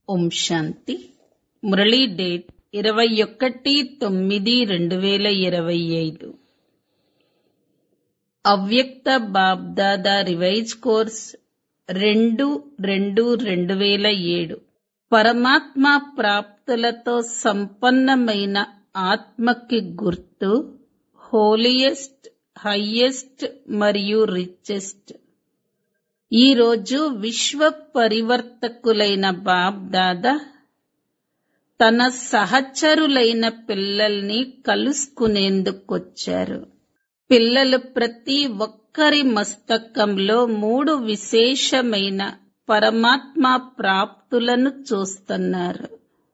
ఓం శాంతి Murali date ఇరవై ఒకటి తొమ్మిది రెండు వేల ఇరవై ఐదు అవ్యక్త బాబ్దాదా రివైజ్ కోర్స్ రెండు రెండు రెండు వేల ఏడు పరమాత్మ ప్రాప్తులతో సంపన్నమైన ఆత్మకి గుర్తు హోలియెస్ట్ హయ్యెస్ట్ మరియు రిచెస్ట్ ఈ రోజు విశ్వ పరివర్తకులైన బాబ్ దాదా తన సహచరులైన పిల్లల్ని కలుసుకునేందుకొచ్చారు పిల్లలు ప్రతి ఒక్కరి మస్తకంలో మూడు విశేషమైన పరమాత్మ ప్రాప్తులను చూస్తున్నారు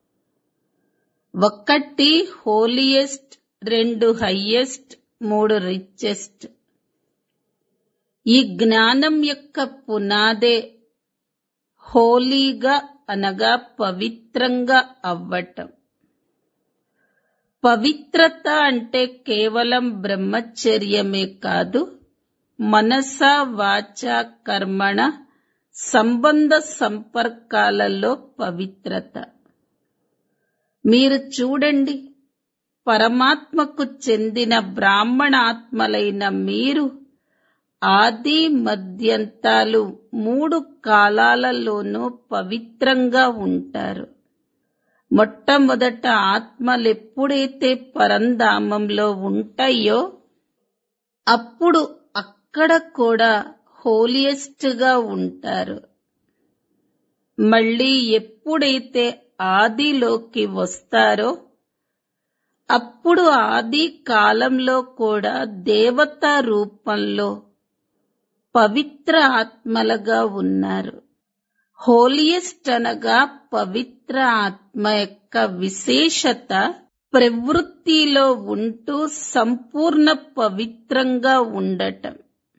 ఒకటి హోలియెస్ట్ రెండు హయ్యెస్ట్ మూడు రిచెస్ట్ ఈ జ్ఞానం యొక్క పునాదే హోలీగా అనగా పవిత్రంగా అవ్వటం పవిత్రత అంటే కేవలం బ్రహ్మచర్యమే కాదు మనస వాచ కర్మణ సంబంధ సంపర్కాలలో పవిత్రత మీరు చూడండి పరమాత్మకు చెందిన బ్రాహ్మణాత్మలైన మీరు ఆది మధ్యంతాలు మూడు కాలాలలోనూ పవిత్రంగా ఉంటారు మొట్టమొదట ఆత్మలు ఎప్పుడైతే పరంధామంలో ఉంటాయో అప్పుడు అక్కడ కూడా హోలియెస్ట్ గా ఉంటారు మళ్ళీ ఎప్పుడైతే ఆదిలోకి వస్తారో అప్పుడు ఆది కాలంలో కూడా దేవతా రూపంలో పవిత్ర ఆత్మలుగా ఉన్నారు హోలియెస్ట్ అనగా పవిత్ర ఆత్మ యొక్క విశేషత ప్రవృత్తిలో ఉంటూ సంపూర్ణ పవిత్రంగా ఉండటం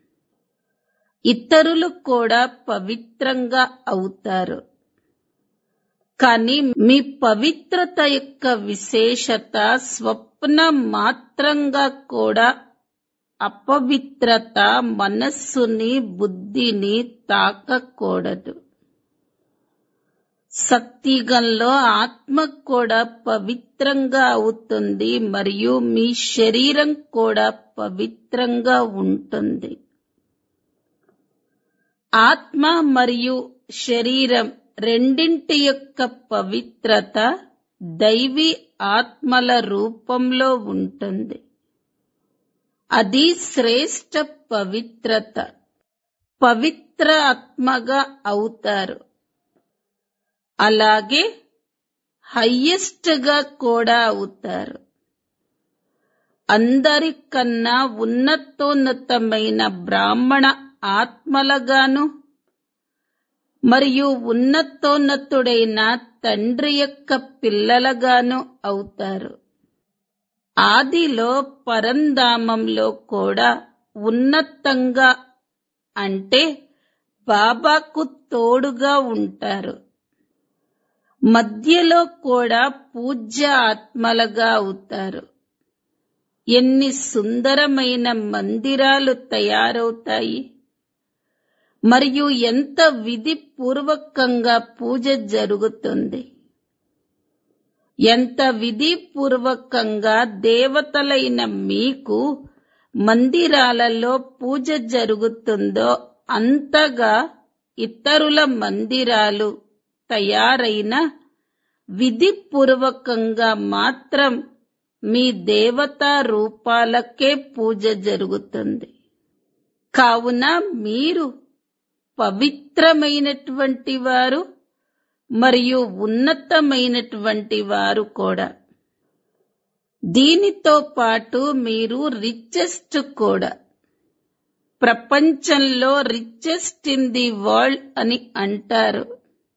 ఇతరులు కూడా పవిత్రంగా అవుతారు కానీ మీ పవిత్రత యొక్క విశేషత స్వప్న మాత్రంగా కూడా అపవిత్రత మనస్సుని బుద్ధిని తాకకూడదు సత్యుగంలో ఆత్మ కూడా పవిత్రంగా అవుతుంది మరియు మీ శరీరం కూడా పవిత్రంగా ఉంటుంది ఆత్మ మరియు శరీరం రెండింటి యొక్క పవిత్రత దైవీ ఆత్మల రూపంలో ఉంటుంది అది శ్రేష్ట పవిత్రత పవిత్ర ఆత్మగా అవుతారు అలాగే హయ్యెస్ట్ గా కూడా అవుతారు అందరికన్నా ఉన్నతోన్నతమైన బ్రాహ్మణ ఆత్మలగాను మరియు ఉన్నతోన్నతుడైన తండ్రి యొక్క పిల్లలగాను అవుతారు ఆదిలో పరంధామంలో కూడా ఉన్నతంగా అంటే బాబాకు తోడుగా ఉంటారు మధ్యలో కూడా పూజ్య ఆత్మలుగా అవుతారు ఎన్ని సుందరమైన మందిరాలు తయారవుతాయి మరియు ఎంత విధిపూర్వకంగా పూజ జరుగుతుంది ఎంత విధిపూర్వకంగా దేవతలైన మీకు మందిరాలలో పూజ జరుగుతుందో అంతగా ఇతరుల మందిరాలు తయారైన విధిపూర్వకంగా మాత్రం మీ దేవతా రూపాలకే పూజ జరుగుతుంది కావున మీరు పవిత్రమైనటువంటి వారు మరియు ఉన్నతమైనటువంటి వారు కూడా దీనితో పాటు మీరు రిచెస్ట్ కూడా ప్రపంచంలో రిచెస్ట్ ఇన్ ది వరల్డ్ అని అంటారు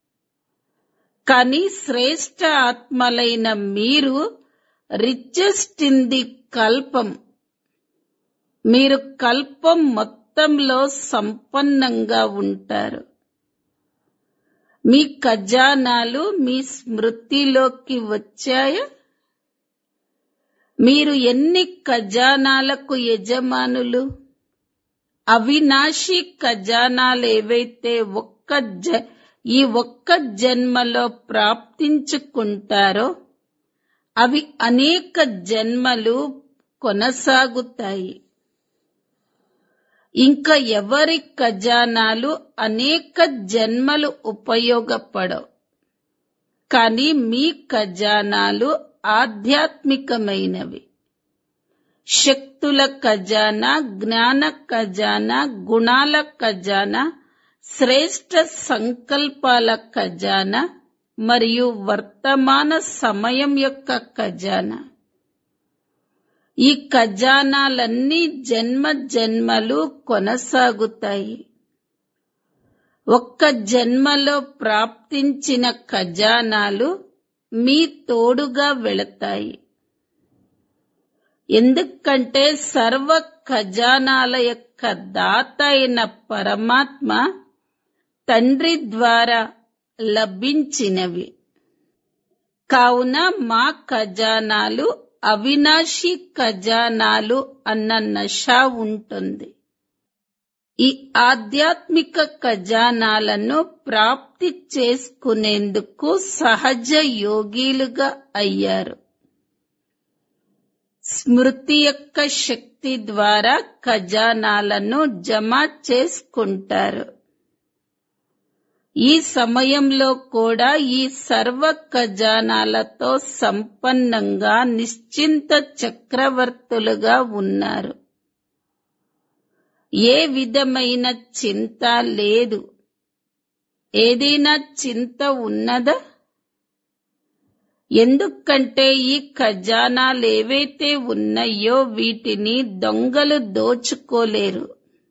కానీ శ్రేష్ట ఆత్మలైన మీరు రిచెస్ట్ ఇన్ ది కల్పం మీరు కల్పం మొత్తంలో సంపన్నంగా ఉంటారు మీ ఖజానాలు మీ స్మృతిలోకి వచ్చాయా మీరు ఎన్ని ఖజానాలకు యజమానులు అవినాశి ఖజానాలు ఏవైతే ఒక్క జ ఈ ఒక్క జన్మలో ప్రాప్తించుకుంటారో అవి అనేక జన్మలు కొనసాగుతాయి ఇంకా ఎవరి ఖజానాలు అనేక జన్మలు ఉపయోగపడవు కానీ మీ ఖజానాలు ఆధ్యాత్మికమైనవి శక్తుల ఖజానా జ్ఞాన ఖజానా గుణాల ఖజానా శ్రేష్ట సంకల్పాల ఖజానా మరియు వర్తమాన సమయం యొక్క ఖజానా ఈ ఖజానాలన్నీ జన్మ జన్మలు కొనసాగుతాయి ఒక్క జన్మలో ప్రాప్తించిన ఖజానాలు మీ తోడుగా వెళతాయి ఎందుకంటే సర్వ ఖజానాల యొక్క దాత అయిన పరమాత్మ తండ్రి ద్వారా లభించినవి కావున మా ఖజానాలు అవినాశి ఖజానాలు అన్న నష ఉంటుంది ఈ ఆధ్యాత్మిక ఖజానాలను ప్రాప్తి చేసుకునేందుకు సహజ యోగీలుగా అయ్యారు స్మృతి యొక్క శక్తి ద్వారా ఖజానాలను జమ చేసుకుంటారు ఈ సమయంలో కూడా ఈ సర్వ ఖజానాలతో సంపన్నంగా నిశ్చింత చక్రవర్తులుగా ఉన్నారు ఏ విధమైన చింత లేదు ఏదైనా చింత ఉన్నదా ఎందుకంటే ఈ ఖజానాలేవైతే ఉన్నాయో వీటిని దొంగలు దోచుకోలేరు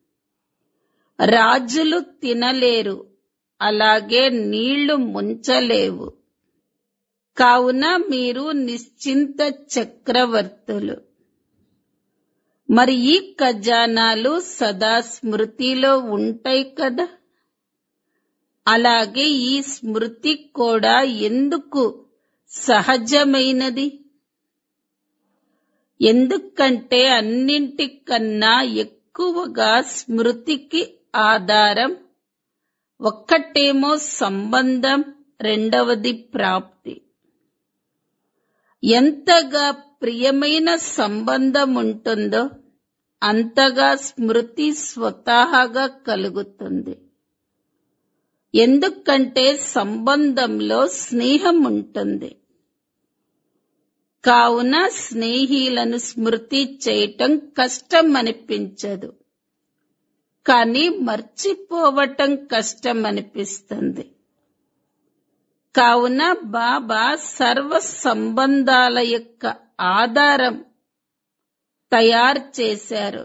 రాజులు తినలేరు అలాగే నీళ్లు ముంచలేవు కావున మీరు నిశ్చింత చక్రవర్తులు మరి ఈ ఖజానాలు సదా స్మృతిలో ఉంటాయి కదా అలాగే ఈ స్మృతి కూడా ఎందుకు సహజమైనది ఎందుకంటే అన్నింటికన్నా ఎక్కువగా స్మృతికి ఆధారం ఒక్కటేమో సంబంధం రెండవది ప్రాప్తి ఎంతగా ప్రియమైన సంబంధం ఉంటుందో అంతగా స్మృతి స్వతహాగా కలుగుతుంది ఎందుకంటే సంబంధంలో స్నేహం ఉంటుంది కావున స్నేహిలను స్మృతి చేయటం కష్టం అనిపించదు కానీ మర్చిపోవటం కష్టం అనిపిస్తుంది కావున బాబా సర్వ సంబంధాల యొక్క ఆధారం తయారు చేశారు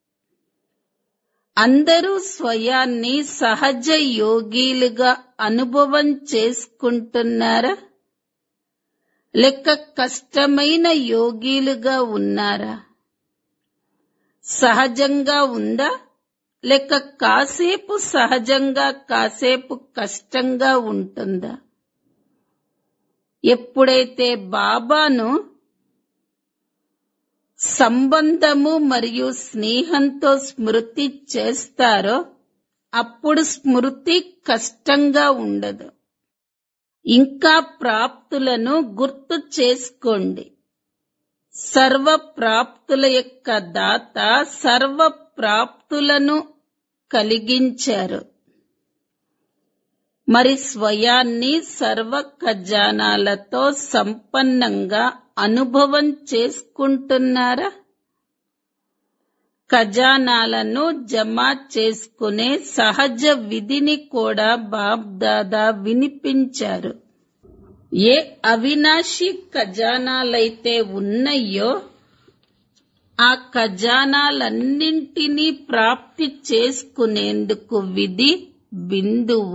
అందరూ స్వయాన్ని సహజ యోగీలుగా అనుభవం చేసుకుంటున్నారా లేక కష్టమైన యోగీలుగా ఉన్నారా సహజంగా ఉందా లేక కాసేపు సహజంగా కాసేపు కష్టంగా ఉంటుందా ఎప్పుడైతే బాబాను సంబంధము మరియు స్నేహంతో స్మృతి చేస్తారో అప్పుడు స్మృతి కష్టంగా ఉండదు ఇంకా ప్రాప్తులను గుర్తు చేసుకోండి సర్వ ప్రాప్తుల యొక్క దాత సర్వ ప్రాప్తులను కలిగించారు మరి స్వయాన్ని సర్వ ఖజానాలతో సంపన్నంగా అనుభవం చేసుకుంటున్నారా ఖజానాలను జమ చేసుకునే సహజ విధిని కూడా బాబ్దాదా వినిపించారు ఏ అవినాశి ఖజానాలైతే ఉన్నాయో ఆ ఖజానాలన్నింటినీ ప్రాప్తి చేసుకునేందుకు విధి బిందువు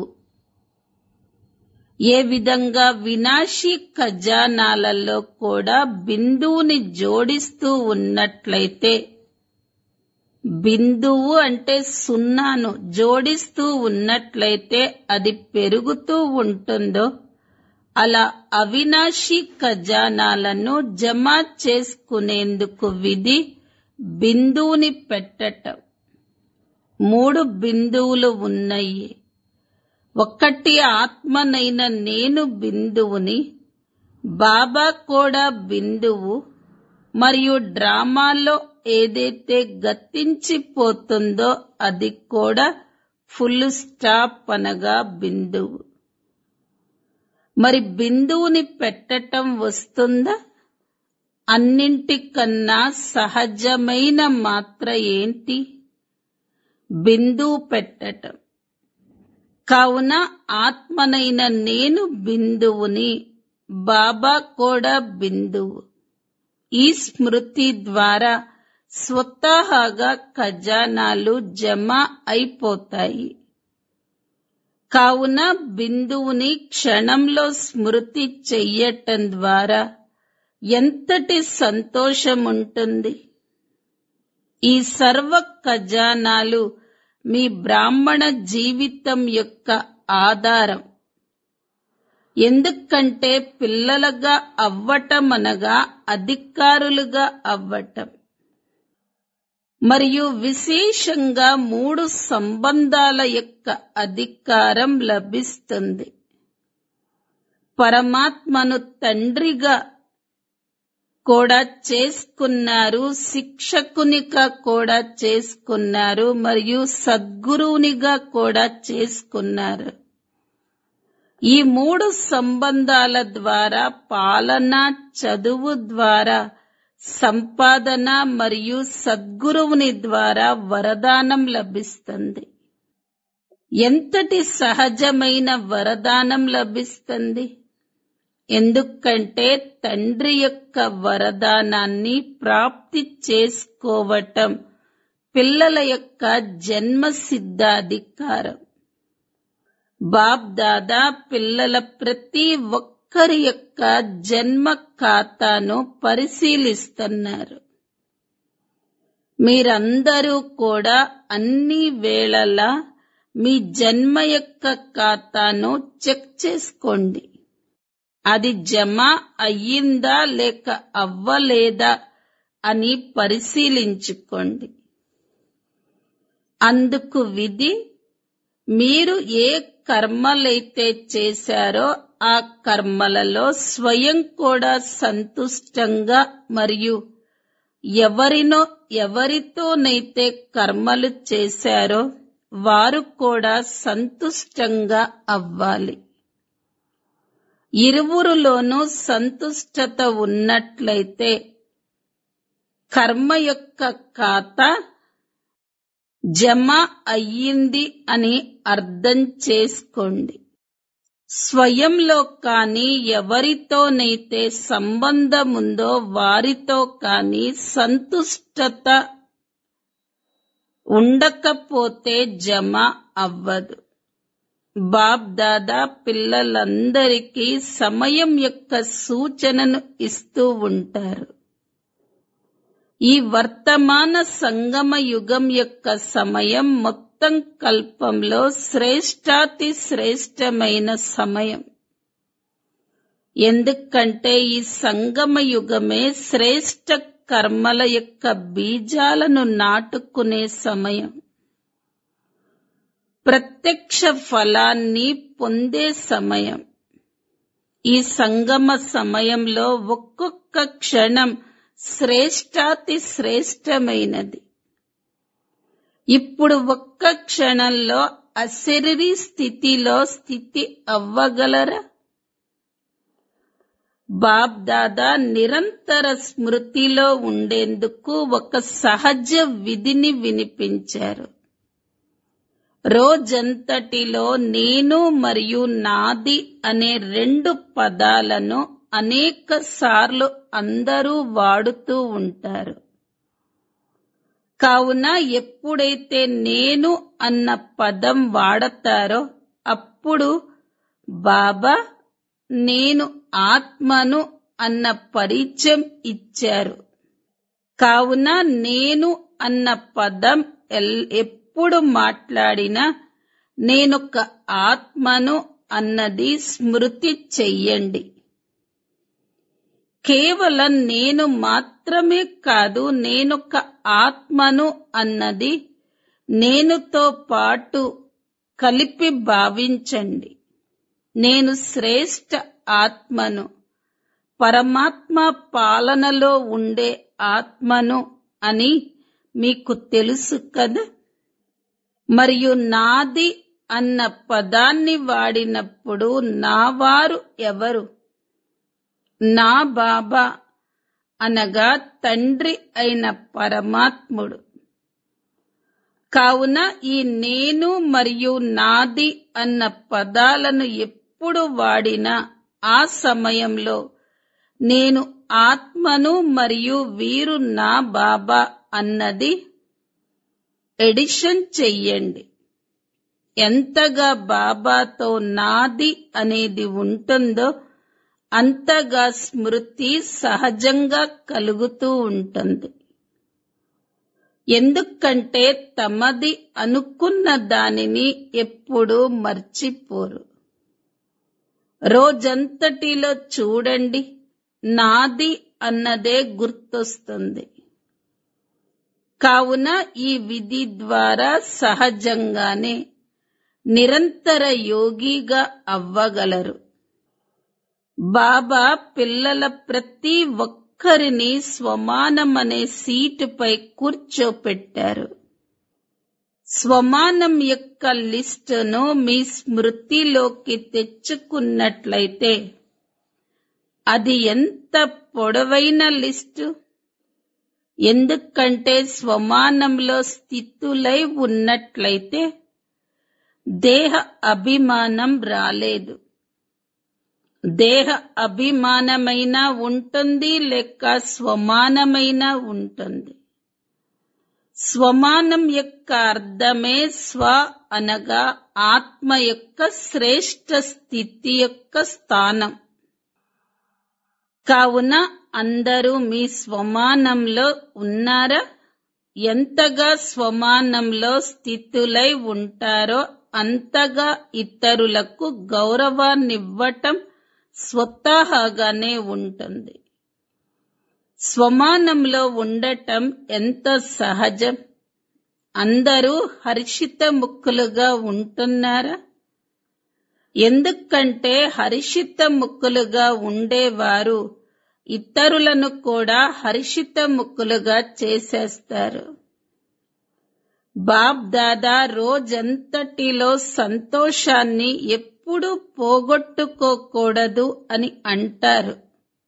ఏ విధంగా వినాశీ ఖజానాలలో కూడా బిందువుని జోడిస్తూ ఉన్నట్లయితే బిందువు అంటే సున్నాను జోడిస్తూ ఉన్నట్లయితే అది పెరుగుతూ ఉంటుందో అలా అవినాశి ఖజానాలను జమ చేసుకునేందుకు విధి బిందువుని పెట్టటం మూడు బిందువులు ఉన్నాయి ఒక్కటి ఆత్మనైన నేను బిందువుని బాబా కూడా బిందువు మరియు డ్రామాలో ఏదైతే గతించిపోతుందో అది కూడా ఫుల్ స్టాప్ అనగా బిందువు మరి బిందువుని పెట్టటం వస్తుందా అన్నింటికన్నా సహజమైన మాత్ర ఏంటి బిందువు పెట్టటం కావున ఆత్మనైన నేను బిందువుని బాబా కూడా బిందువు ఈ స్మృతి ద్వారా స్వతహాగా ఖజానాలు జమ అయిపోతాయి కావున బిందువుని క్షణంలో స్మృతి చెయ్యటం ద్వారా ఎంతటి సంతోషం ఉంటుంది ఈ సర్వ ఖజానాలు మీ బ్రాహ్మణ జీవితం యొక్క ఆధారం ఎందుకంటే పిల్లలుగా అవ్వటం అనగా అధికారులుగా అవ్వటం మరియు విశేషంగా మూడు సంబంధాల యొక్క అధికారం లభిస్తుంది పరమాత్మను తండ్రిగా కూడా చేసుకున్నారు శిక్షకునిగా కూడా చేసుకున్నారు మరియు సద్గురువునిగా కూడా చేసుకున్నారు ఈ మూడు సంబంధాల ద్వారా పాలన చదువు ద్వారా సంపాదన మరియు సద్గురువుని ద్వారా వరదానం లభిస్తుంది ఎంతటి సహజమైన వరదానం లభిస్తుంది ఎందుకంటే తండ్రి యొక్క వరదానాన్ని ప్రాప్తి చేసుకోవటం పిల్లల యొక్క జన్మ సిద్ధాధికారం బాప్ దాదా పిల్లల ప్రతి ఒక్కరి యొక్క జన్మ ఖాతాను పరిశీలిస్తున్నారు మీరందరూ కూడా అన్ని వేళలా మీ జన్మ యొక్క ఖాతాను చెక్ చేసుకోండి అది జమ అయ్యిందా లేక అవ్వలేదా అని పరిశీలించుకోండి అందుకు విధి మీరు ఏ కర్మలైతే చేశారో ఆ కర్మలలో స్వయం కూడా సంతుష్టంగా మరియు ఎవరినో ఎవరితోనైతే కర్మలు చేశారో వారు కూడా సంతుష్టంగా అవ్వాలి ఇరువురులోనూ సంతుష్టత ఉన్నట్లయితే కర్మ యొక్క ఖాతా జమ అయ్యింది అని అర్థం చేసుకోండి స్వయంలో కానీ ఎవరితోనైతే సంబంధం ఉందో వారితో కానీ సంతుష్టత ఉండకపోతే జమ అవ్వదు బాప్ దాదా పిల్లలందరికీ సమయం యొక్క సూచనను ఇస్తూ ఉంటారు ఈ వర్తమాన సంగమ యుగం యొక్క సమయం మొత్తం కల్పంలో శ్రేష్టాతి శ్రేష్టమైన సమయం ఎందుకంటే ఈ సంగమ యుగమే శ్రేష్ట కర్మల యొక్క బీజాలను నాటుకునే సమయం ప్రత్యక్ష ఫలాన్ని పొందే సమయం ఈ సంగమ సమయంలో ఒక్కొక్క క్షణం శ్రేష్టాతి శ్రేష్టమైనది ఇప్పుడు ఒక్క క్షణంలో అశరీరీ స్థితిలో స్థితి అవ్వగలరా బాప్ దాదా నిరంతర స్మృతిలో ఉండేందుకు ఒక సహజ విధిని వినిపించారు రోజంతటిలో నేను మరియు నాది అనే రెండు పదాలను అనేక సార్లు అందరూ వాడుతూ ఉంటారు కావున ఎప్పుడైతే నేను అన్న పదం వాడతారో అప్పుడు బాబా నేను ఆత్మను అన్న పరిచయం ఇచ్చారు కావున నేను అన్న పదం ఎల్- ఎప్పుడు మాట్లాడినా నేనొక ఆత్మను అన్నది స్మృతి చెయ్యండి కేవలం నేను మాత్రమే కాదు నేనొక ఆత్మను అన్నది నేనుతో పాటు కలిపి భావించండి నేను శ్రేష్ఠ ఆత్మను పరమాత్మ పాలనలో ఉండే ఆత్మను అని మీకు తెలుసు కదా మరియు నాది అన్న పదాన్ని వాడినప్పుడు నా వారు ఎవరు నా బాబా అనగా తండ్రి అయిన పరమాత్ముడు కావున ఈ నేను మరియు నాది అన్న పదాలను ఎప్పుడు వాడినా ఆ సమయంలో నేను ఆత్మను మరియు వీరు నా బాబా అన్నది ఎడిషన్ చెయ్యండి ఎంతగా బాబాతో నాది అనేది ఉంటుందో అంతగా స్మృతి సహజంగా కలుగుతూ ఉంటుంది ఎందుకంటే తమది అనుకున్న దానిని ఎప్పుడూ మర్చిపోరు రోజంతటిలో చూడండి నాది అన్నదే గుర్తొస్తుంది కావున ఈ విధి ద్వారా సహజంగానే నిరంతర యోగిగా అవ్వగలరు బాబా పిల్లల ప్రతి ఒక్కరిని స్వమానమనే సీటుపై కూర్చోపెట్టారు స్వమానం యొక్క లిస్టును మీ స్మృతిలోకి తెచ్చుకున్నట్లయితే అది ఎంత పొడవైన లిస్టు ఎందుకంటే స్వమానంలో స్థితులై ఉన్నట్లయితే దేహ అభిమానం రాలేదు దేహ అభిమానమైన ఉంటుంది లేక స్వమానమైన ఉంటుంది స్వమానం యొక్క అర్థమే స్వ అనగా ఆత్మ యొక్క శ్రేష్ట స్థితి యొక్క స్థానం కావున అందరూ మీ స్వమానంలో ఉన్నారా ఎంతగా స్వమానంలో స్థితులై ఉంటారో అంతగా ఇతరులకు గౌరవాన్నివ్వటం స్వతహాగానే ఉంటుంది స్వమానంలో ఉండటం ఎంత సహజం అందరూ హర్షిత ముక్కులుగా ఉంటున్నారా ఎందుకంటే హర్షిత ముక్కులుగా ఉండేవారు ఇతరులను కూడా హర్షిత ముక్కులుగా చేసేస్తారు బాబ్ దాదా రోజంతటిలో సంతోషాన్ని ఎప్పుడు పోగొట్టుకోకూడదు అని అంటారు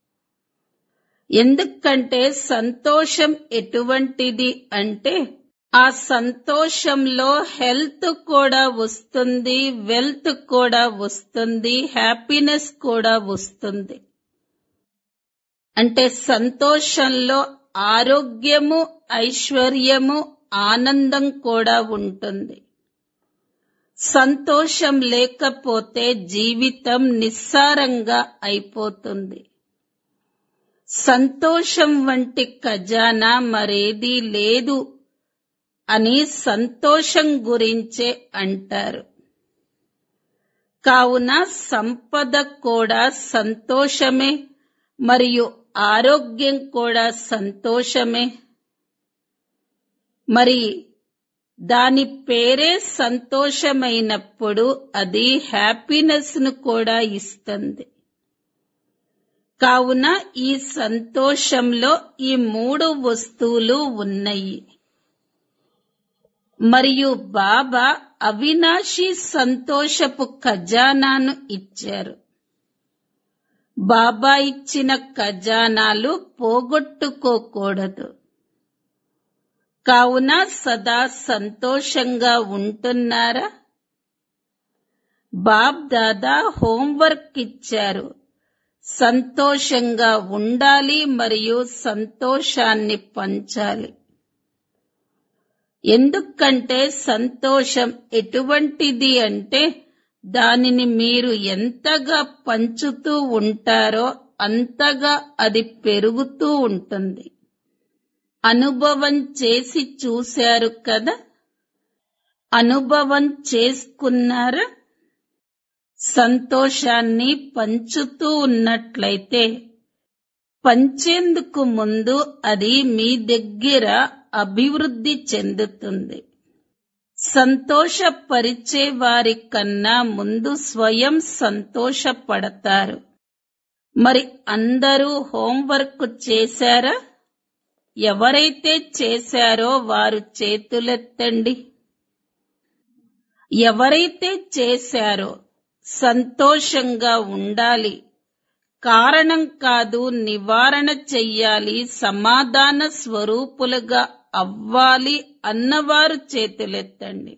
ఎందుకంటే సంతోషం ఎటువంటిది అంటే ఆ సంతోషంలో హెల్త్ కూడా వస్తుంది వెల్త్ కూడా వస్తుంది హ్యాపీనెస్ కూడా వస్తుంది అంటే సంతోషంలో ఆరోగ్యము ఐశ్వర్యము ఆనందం కూడా ఉంటుంది సంతోషం లేకపోతే జీవితం నిస్సారంగా అయిపోతుంది సంతోషం వంటి ఖజానా మరేదీ లేదు అని సంతోషం గురించే అంటారు కావున సంపద కూడా సంతోషమే మరియు ఆరోగ్యం కూడా సంతోషమే మరి దాని పేరే సంతోషమైనప్పుడు అది హ్యాపీనెస్ ను కూడా ఇస్తుంది కావున ఈ సంతోషంలో ఈ మూడు వస్తువులు ఉన్నాయి మరియు బాబా అవినాశి సంతోషపు ఖజానాను ఇచ్చారు బాబా ఇచ్చిన ఖజానాలు పోగొట్టుకోకూడదు కావున సదా సంతోషంగా ఉంటున్నారా బాబ్ దాదా హోంవర్క్ ఇచ్చారు సంతోషంగా ఉండాలి మరియు సంతోషాన్ని పంచాలి ఎందుకంటే సంతోషం ఎటువంటిది అంటే దానిని మీరు ఎంతగా పంచుతూ ఉంటారో అంతగా అది పెరుగుతూ ఉంటుంది అనుభవం చేసి చూశారు కదా అనుభవం చేసుకున్నారా సంతోషాన్ని పంచుతూ ఉన్నట్లయితే పంచేందుకు ముందు అది మీ దగ్గర అభివృద్ధి చెందుతుంది సంతోషపరిచే వారి కన్నా ముందు స్వయం సంతోషపడతారు మరి అందరూ హోంవర్క్ చేశారా ఎవరైతే చేశారో వారు చేతులెత్తండి ఎవరైతే చేశారో సంతోషంగా ఉండాలి కారణం కాదు నివారణ చెయ్యాలి సమాధాన స్వరూపులుగా అవ్వాలి అన్నవారు చేతులెత్తండి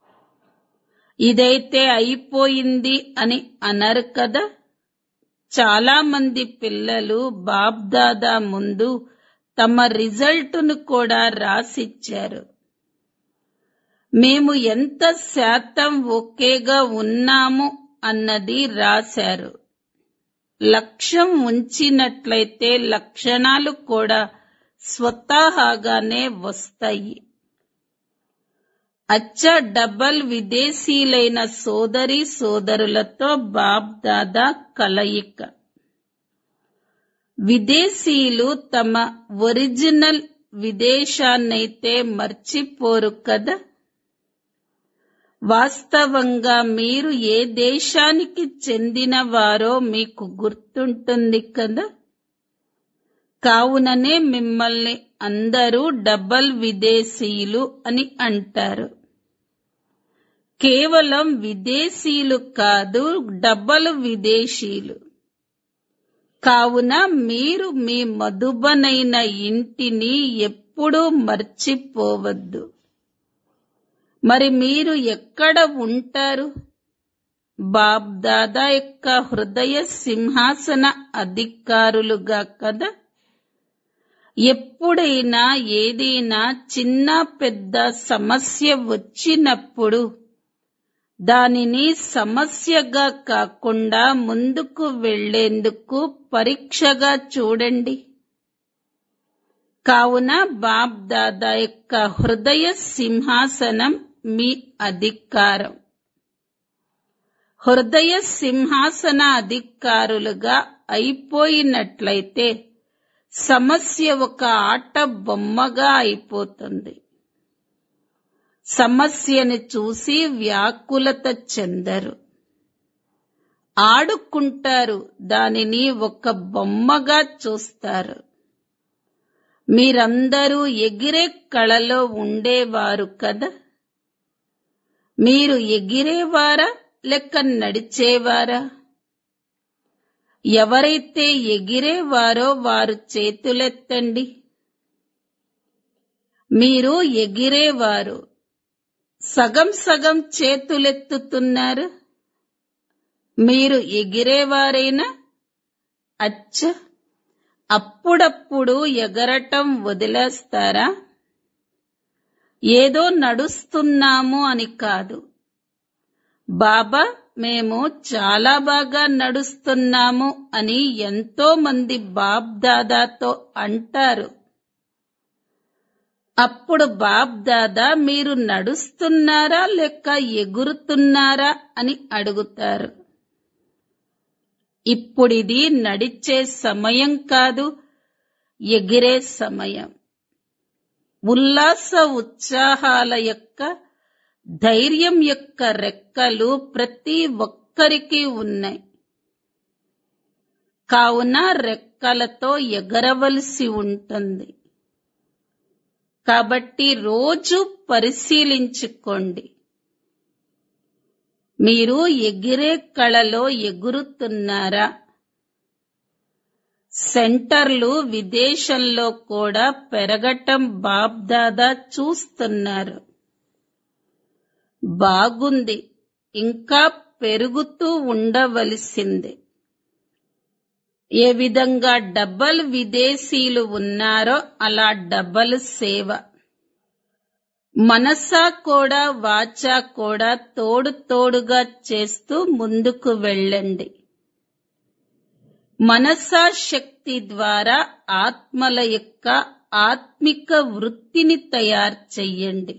ఇదైతే అయిపోయింది అని అనరు కదా చాలా మంది పిల్లలు బాబ్దాదా ముందు తమ రిజల్టును కూడా రాసిచ్చారు మేము ఎంత శాతం ఒకేగా ఉన్నాము అన్నది రాశారు లక్ష్యం ఉంచినట్లయితే లక్షణాలు కూడా స్వతహాగానే వస్తాయి అచ్చ డబల్ విదేశీలైన సోదరి సోదరులతో బాబ్ దాదా కలయిక విదేశీయులు తమ ఒరిజినల్ విదేశాన్నైతే మర్చిపోరు కదా వాస్తవంగా మీరు ఏ దేశానికి చెందినవారో మీకు గుర్తుంటుంది కదా కావుననే మిమ్మల్ని అందరూ డబల్ విదేశీయులు అని అంటారు కేవలం విదేశీయులు కాదు డబల్ విదేశీయులు కావున మీరు మీ మధుబనైన ఇంటిని ఎప్పుడూ మర్చిపోవద్దు మరి మీరు ఎక్కడ ఉంటారు బాబ్ దాదా యొక్క హృదయ సింహాసన అధికారులుగా కదా ఎప్పుడైనా ఏదైనా చిన్న పెద్ద సమస్య వచ్చినప్పుడు దానిని సమస్యగా కాకుండా ముందుకు వెళ్లేందుకు పరీక్షగా చూడండి కావున బాబ్ దాదా యొక్క హృదయ సింహాసనం మీ అధికారం హృదయ సింహాసన అధికారులుగా అయిపోయినట్లయితే సమస్య ఒక ఆట బొమ్మగా అయిపోతుంది సమస్యను చూసి వ్యాకులత చెందరు ఆడుకుంటారు దానిని ఒక బొమ్మగా చూస్తారు మీరందరూ ఎగిరే కళలో ఉండేవారు కదా మీరు ఎగిరేవారా లెక్క నడిచేవారా ఎవరైతే ఎగిరేవారో వారు చేతులెత్తండి మీరు ఎగిరేవారు సగం సగం చేతులెత్తుతున్నారు మీరు ఎగిరేవారైనా అచ్చ అప్పుడప్పుడు ఎగరటం వదిలేస్తారా ఏదో నడుస్తున్నాము అని కాదు బాబా మేము చాలా బాగా నడుస్తున్నాము అని ఎంతో మంది బాబ్ దాదాతో అంటారు అప్పుడు బాబ్ దాదా మీరు నడుస్తున్నారా లేక ఎగురుతున్నారా అని అడుగుతారు ఇప్పుడిది నడిచే సమయం కాదు ఎగిరే సమయం ఉల్లాస ఉత్సాహాల యొక్క ధైర్యం యొక్క రెక్కలు ప్రతి ఒక్కరికి ఉన్నాయి కావున రెక్కలతో ఎగరవలసి ఉంటుంది కాబట్టి రోజు పరిశీలించుకోండి మీరు ఎగిరే కళలో ఎగురుతున్నారా సెంటర్లు విదేశంలో కూడా పెరగటం బాబ్దాదా చూస్తున్నారు బాగుంది ఇంకా పెరుగుతూ ఉండవలసింది ఏ విధంగా డబల్ విదేశీయులు ఉన్నారో అలా డబల్ సేవ మనసా కూడా వాచా కూడా తోడు తోడుగా చేస్తూ ముందుకు వెళ్ళండి మనసా శక్తి ద్వారా ఆత్మల యొక్క ఆత్మిక వృత్తిని తయారు చెయ్యండి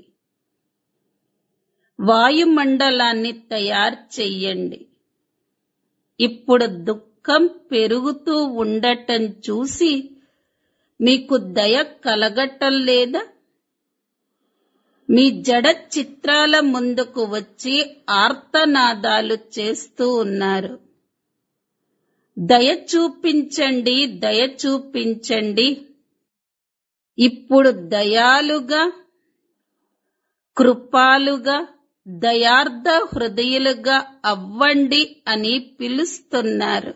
వాయుమండలాన్ని తయారు చెయ్యండి ఇప్పుడు దుఃఖం పెరుగుతూ ఉండటం చూసి మీకు దయ కలగటం లేదా మీ జడ చిత్రాల ముందుకు వచ్చి ఆర్తనాదాలు చేస్తూ ఉన్నారు దయ చూపించండి దయ చూపించండి ఇప్పుడు దయాలుగా కృపాలుగా దయార్థ హృదయులుగా అవ్వండి అని పిలుస్తున్నారు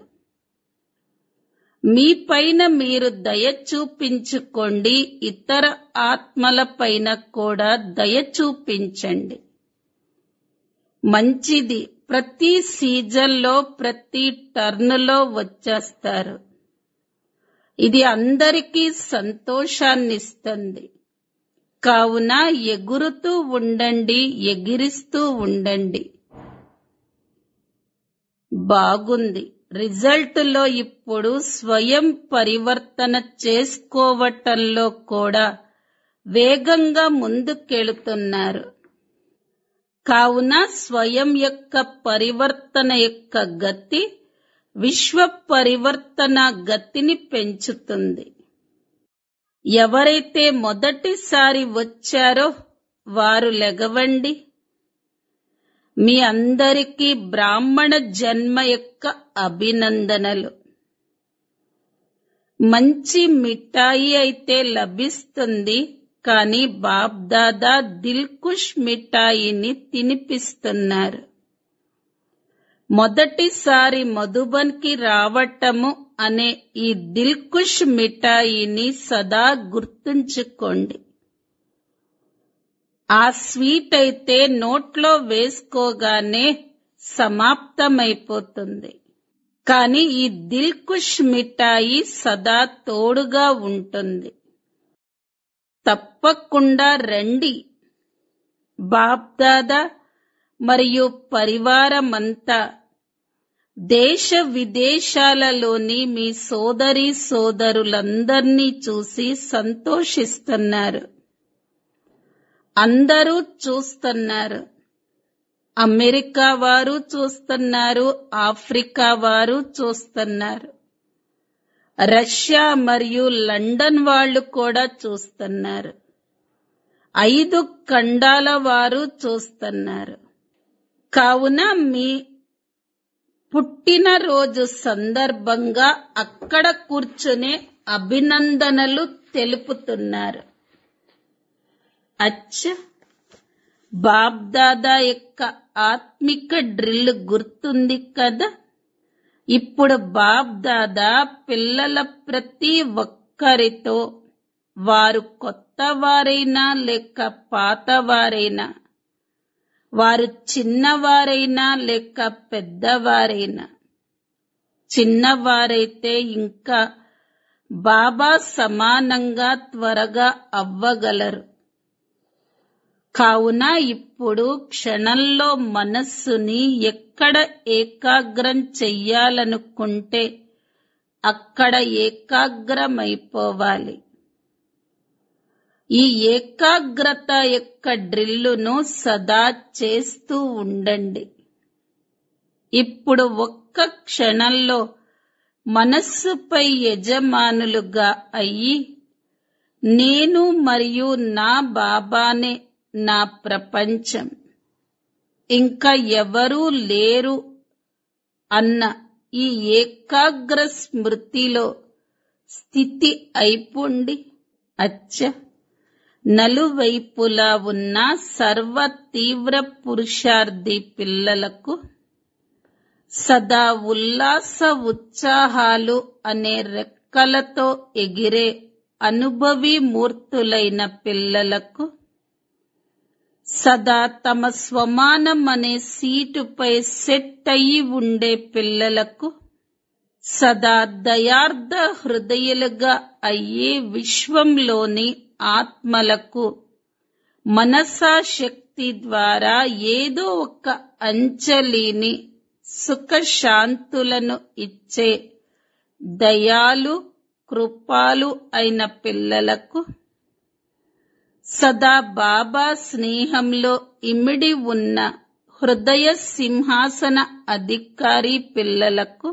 మీ పైన మీరు దయ చూపించుకోండి ఇతర ఆత్మల పైన కూడా దయ చూపించండి మంచిది ప్రతి సీజన్లో ప్రతి టర్న్లో వచ్చేస్తారు ఇది అందరికీ సంతోషాన్నిస్తుంది కావున ఎగురుతూ ఉండండి ఎగిరిస్తూ ఉండండి బాగుంది రిజల్ట్ లో ఇప్పుడు స్వయం పరివర్తన చేసుకోవటంలో కూడా వేగంగా ముందుకెళుతున్నారు కావున స్వయం యొక్క పరివర్తన యొక్క గతి విశ్వ పరివర్తన గతిని పెంచుతుంది ఎవరైతే మొదటిసారి వచ్చారో వారు లెగవండి మీ అందరికీ బ్రాహ్మణ జన్మ యొక్క అభినందనలు మంచి మిఠాయి అయితే లభిస్తుంది కానీ బాబ్దాదా దిల్కుష్ మిఠాయిని తినిపిస్తున్నారు మొదటిసారి మధుబన్కి రావటము అనే ఈ దిల్కుష్ మిఠాయిని సదా గుర్తుంచుకోండి ఆ స్వీట్ అయితే నోట్లో వేసుకోగానే సమాప్తమైపోతుంది కానీ ఈ దిల్కుష్ మిఠాయి సదా తోడుగా ఉంటుంది తప్పకుండా రండి బాప్దాదా మరియు పరివారమంతా దేశ విదేశాలలోని మీ సోదరి సోదరులందర్నీ చూసి సంతోషిస్తున్నారు అందరూ చూస్తున్నారు అమెరికా వారు చూస్తున్నారు ఆఫ్రికా వారు చూస్తున్నారు రష్యా మరియు లండన్ వాళ్ళు కూడా చూస్తున్నారు ఐదు ఖండాల వారు చూస్తున్నారు కావున మీ పుట్టినరోజు సందర్భంగా అక్కడ కూర్చునే అభినందనలు తెలుపుతున్నారు అచ్చ బాబ్దాదా యొక్క ఆత్మిక డ్రిల్ గుర్తుంది కదా ఇప్పుడు బాబ్దాదా పిల్లల ప్రతి ఒక్కరితో వారు కొత్తవారైనా లేక పాతవారైనా వారు చిన్నవారైనా లేక పెద్దవారైనా చిన్నవారైతే ఇంకా బాబా సమానంగా త్వరగా అవ్వగలరు కావున ఇప్పుడు క్షణంలో మనస్సుని ఎక్కడ ఏకాగ్రం చెయ్యాలనుకుంటే అక్కడ ఏకాగ్రమైపోవాలి ఈ ఏకాగ్రత యొక్క డ్రిల్లును సదా చేస్తూ ఉండండి ఇప్పుడు ఒక్క క్షణంలో మనస్సుపై యజమానులుగా అయ్యి నేను మరియు నా బాబానే నా ప్రపంచం ఇంకా ఎవరూ లేరు అన్న ఈ ఏకాగ్ర స్మృతిలో స్థితి అయిపోండి అచ్చ నలువైపులా ఉన్న సర్వ తీవ్ర పురుషార్థి పిల్లలకు సదా ఉల్లాస ఉత్సాహాలు అనే రెక్కలతో ఎగిరే అనుభవీ మూర్తులైన పిల్లలకు సదా తమ స్వమానం అనే సీటుపై సెట్ అయి ఉండే పిల్లలకు సదా దయార్థ హృదయులుగా అయ్యే విశ్వంలోని ఆత్మలకు మనసా శక్తి ద్వారా ఏదో ఒక అంచలిని సుఖశాంతులను ఇచ్చే దయాలు కృపాలు అయిన పిల్లలకు సదా బాబా స్నేహంలో ఇమిడి ఉన్న హృదయ సింహాసన అధికారి పిల్లలకు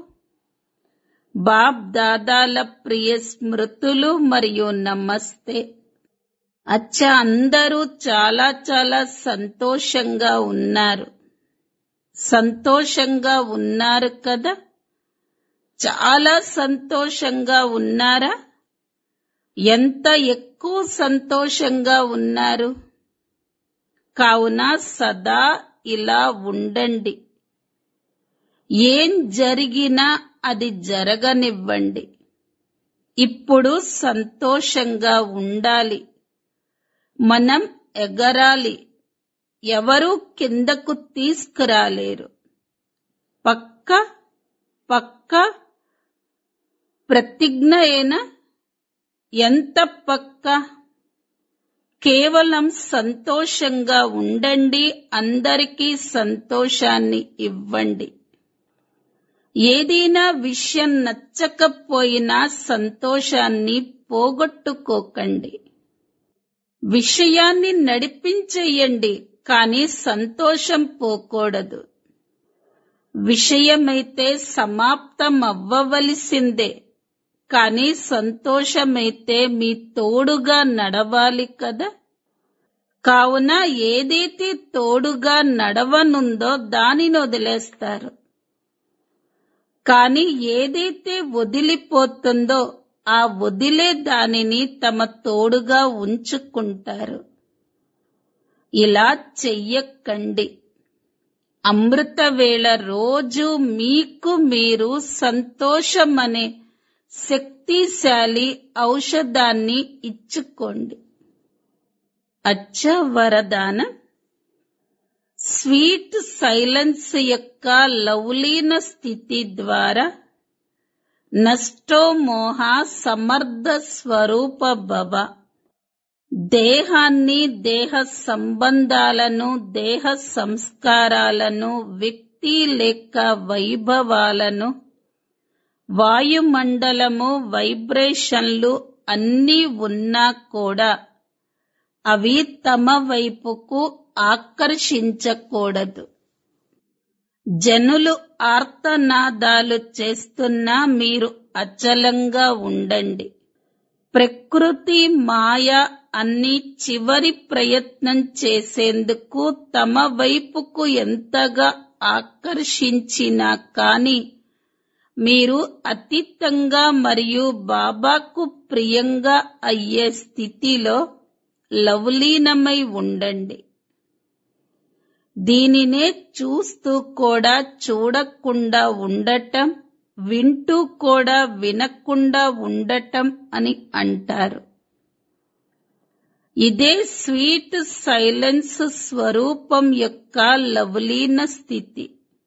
బాబ్ దాదాల ప్రియ స్మృతులు మరియు నమస్తే అచ్చా అందరూ చాలా చాలా సంతోషంగా ఉన్నారు సంతోషంగా ఉన్నారు కదా చాలా సంతోషంగా ఉన్నారా ఎంత ఎక్కువ సంతోషంగా ఉన్నారు కావున సదా ఇలా ఉండండి ఏం జరిగినా అది జరగనివ్వండి ఇప్పుడు సంతోషంగా ఉండాలి మనం ఎగరాలి ఎవరూ కిందకు తీసుకురాలేరు పక్క పక్క ప్రతిజ్ఞ ఏనా ఎంత పక్క కేవలం సంతోషంగా ఉండండి అందరికీ సంతోషాన్ని ఇవ్వండి ఏదైనా విషయం నచ్చకపోయినా సంతోషాన్ని పోగొట్టుకోకండి విషయాన్ని నడిపించేయండి కానీ సంతోషం పోకూడదు విషయమైతే సమాప్తం అవ్వవలసిందే కానీ సంతోషమైతే మీ తోడుగా నడవాలి కదా కావున ఏదైతే తోడుగా నడవనుందో దానిని వదిలేస్తారు కానీ ఏదైతే వదిలిపోతుందో ఆ వదిలే దానిని తమ తోడుగా ఉంచుకుంటారు ఇలా చెయ్యకండి అమృత వేళ రోజు మీకు మీరు సంతోషమనే శక్తిశాలి ఔషధాన్ని ఇచ్చుకోండి అచ్చ వరదాన స్వీట్ సైలెన్స్ యొక్క లౌలీన స్థితి ద్వారా నష్టో మోహ సమర్థ స్వరూప భవ దేహాన్ని దేహ సంబంధాలను దేహ సంస్కారాలను వ్యక్తి లేక వైభవాలను వాయుమండలము వైబ్రేషన్లు అన్నీ ఉన్నా కూడా అవి తమ వైపుకు ఆకర్షించకూడదు జనులు ఆర్తనాదాలు చేస్తున్నా మీరు అచలంగా ఉండండి ప్రకృతి మాయ అన్ని చివరి ప్రయత్నం చేసేందుకు తమ వైపుకు ఎంతగా ఆకర్షించినా కాని మీరు అతీతంగా మరియు బాబాకు ప్రియంగా అయ్యే స్థితిలో లవలీనమై ఉండండి దీనినే చూస్తూ కూడా చూడకుండా ఉండటం వింటూ కూడా వినకుండా ఉండటం అని అంటారు ఇదే స్వీట్ సైలెన్స్ స్వరూపం యొక్క లవలీన స్థితి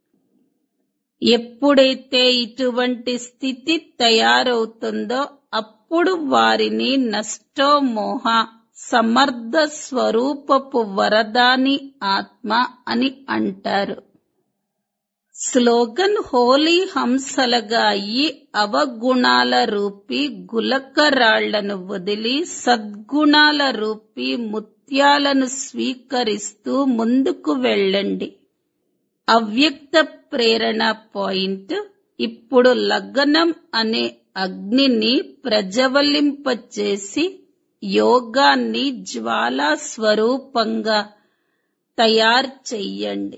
ఎప్పుడైతే ఇటువంటి స్థితి తయారవుతుందో అప్పుడు వారిని నష్టోమోహ సమర్థ స్వరూపపు వరదాని ఆత్మ అని అంటారు స్లోగన్ హోలీ హంసలుగా అయ్యి అవగుణాల రూపీ గులకరాళ్లను వదిలి సద్గుణాల రూపీ ముత్యాలను స్వీకరిస్తూ ముందుకు వెళ్ళండి అవ్యక్త ప్రేరణ పాయింట్ ఇప్పుడు లగ్నం అనే అగ్నిని ప్రజ్వలింపచేసి యోగాన్ని జ్వాలా స్వరూపంగా తయారు చెయ్యండి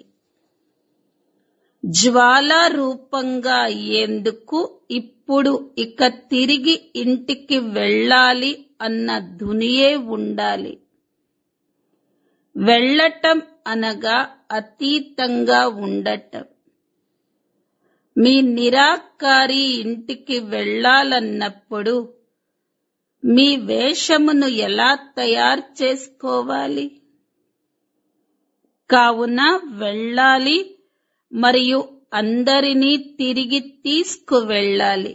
జ్వాలా రూపంగా అయ్యేందుకు ఇప్పుడు ఇక తిరిగి ఇంటికి వెళ్ళాలి అన్న ధునియే ఉండాలి వెళ్ళటం అనగా అతీతంగా ఉండటం మీ నిరాకారి ఇంటికి వెళ్ళాలన్నప్పుడు మీ వేషమును ఎలా తయారు చేసుకోవాలి కావున వెళ్ళాలి మరియు అందరినీ తిరిగి తీసుకువెళ్ళాలి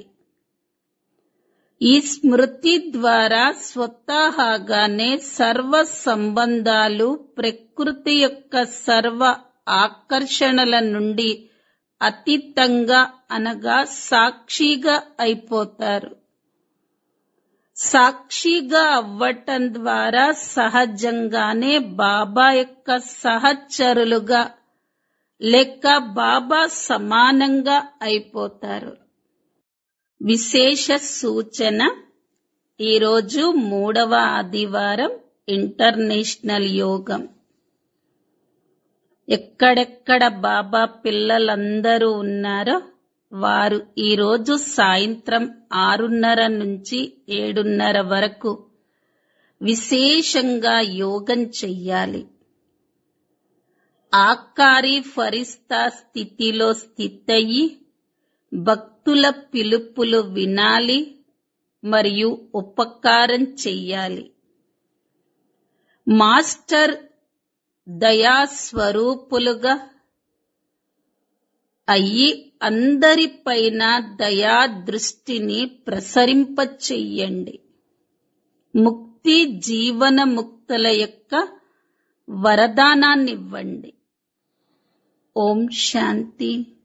ఈ స్మృతి ద్వారా స్వతహాగానే సర్వ సంబంధాలు ప్రకృతి యొక్క సర్వ ఆకర్షణల నుండి అతీతంగా అనగా సాక్షిగా అయిపోతారు సాక్షిగా అవ్వటం ద్వారా సహజంగానే బాబా యొక్క సహచరులుగా లేక బాబా సమానంగా అయిపోతారు విశేష సూచన ఈరోజు మూడవ ఆదివారం ఇంటర్నేషనల్ యోగం ఎక్కడెక్కడ బాబా పిల్లలందరూ ఉన్నారో వారు ఈరోజు సాయంత్రం ఆరున్నర నుంచి ఏడున్నర వరకు విశేషంగా యోగం చెయ్యాలి ఆకారి ఫరిస్తా స్థితిలో స్థితయి భక్తుల పిలుపులు వినాలి మరియు ఉపకారం చెయ్యాలి మాస్టర్ దయా స్వరూపులుగా అయ్యి అందరిపైన దయా దృష్టిని ప్రసరింపచెయ్యండి ముక్తి జీవన ముక్తుల యొక్క వరదానాన్నివ్వండి ఓం శాంతి